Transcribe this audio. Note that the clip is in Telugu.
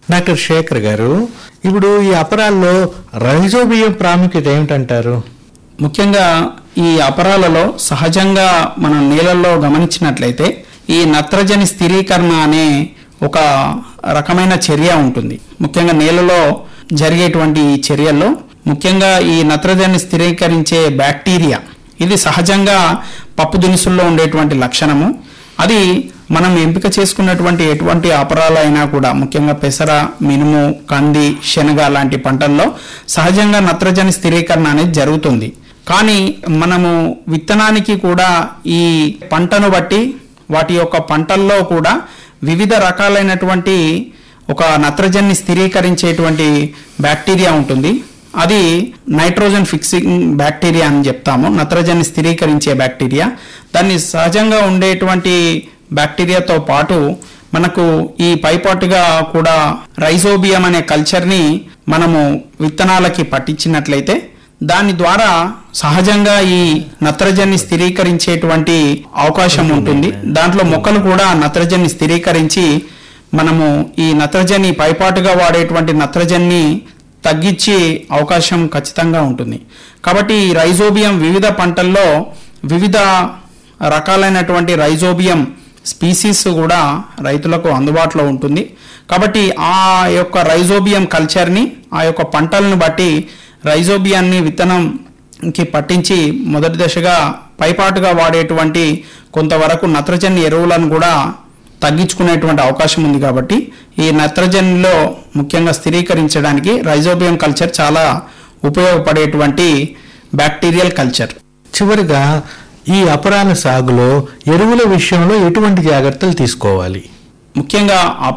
డాక్టర్ శేఖర్ గారు ఇప్పుడు ఈ అపరాల్లో రైజోబియం ప్రాముఖ్యత ఏమిటంటారు ముఖ్యంగా ఈ అపరాలలో సహజంగా మనం నీళ్ళల్లో గమనించినట్లయితే ఈ నత్రజని స్థిరీకరణ అనే ఒక రకమైన చర్య ఉంటుంది ముఖ్యంగా నీళ్ళలో జరిగేటువంటి ఈ చర్యల్లో ముఖ్యంగా ఈ నత్రజని స్థిరీకరించే బ్యాక్టీరియా ఇది సహజంగా పప్పు దినుసుల్లో ఉండేటువంటి లక్షణము అది మనం ఎంపిక చేసుకున్నటువంటి ఎటువంటి అపరాలైనా కూడా ముఖ్యంగా పెసర మినుము కంది శనగ లాంటి పంటల్లో సహజంగా నత్రజని స్థిరీకరణ అనేది జరుగుతుంది కానీ మనము విత్తనానికి కూడా ఈ పంటను బట్టి వాటి యొక్క పంటల్లో కూడా వివిధ రకాలైనటువంటి ఒక నత్రజన్ని స్థిరీకరించేటువంటి బ్యాక్టీరియా ఉంటుంది అది నైట్రోజన్ ఫిక్సింగ్ బ్యాక్టీరియా అని చెప్తాము నత్రజన్ని స్థిరీకరించే బ్యాక్టీరియా దాన్ని సహజంగా ఉండేటువంటి బ్యాక్టీరియాతో పాటు మనకు ఈ పైపాటుగా కూడా రైజోబియం అనే కల్చర్ని మనము విత్తనాలకి పట్టించినట్లయితే దాని ద్వారా సహజంగా ఈ నత్రజన్ని స్థిరీకరించేటువంటి అవకాశం ఉంటుంది దాంట్లో మొక్కలు కూడా నత్రజన్ని స్థిరీకరించి మనము ఈ నత్రజని పైపాటుగా వాడేటువంటి నత్రజన్ని తగ్గించే అవకాశం ఖచ్చితంగా ఉంటుంది కాబట్టి ఈ రైజోబియం వివిధ పంటల్లో వివిధ రకాలైనటువంటి రైజోబియం స్పీసీస్ కూడా రైతులకు అందుబాటులో ఉంటుంది కాబట్టి ఆ యొక్క రైజోబియం కల్చర్ని ఆ యొక్క పంటలను బట్టి రైజోబియాన్ని విత్తనంకి పట్టించి మొదటి దశగా పైపాటుగా వాడేటువంటి కొంతవరకు నత్రజని ఎరువులను కూడా తగ్గించుకునేటువంటి అవకాశం ఉంది కాబట్టి ఈ నత్రజనిలో ముఖ్యంగా స్థిరీకరించడానికి రైజోబియం కల్చర్ చాలా ఉపయోగపడేటువంటి బ్యాక్టీరియల్ కల్చర్ చివరిగా ఈ అపరాల సాగులో ఎరువుల విషయంలో ఎటువంటి జాగ్రత్తలు తీసుకోవాలి ముఖ్యంగా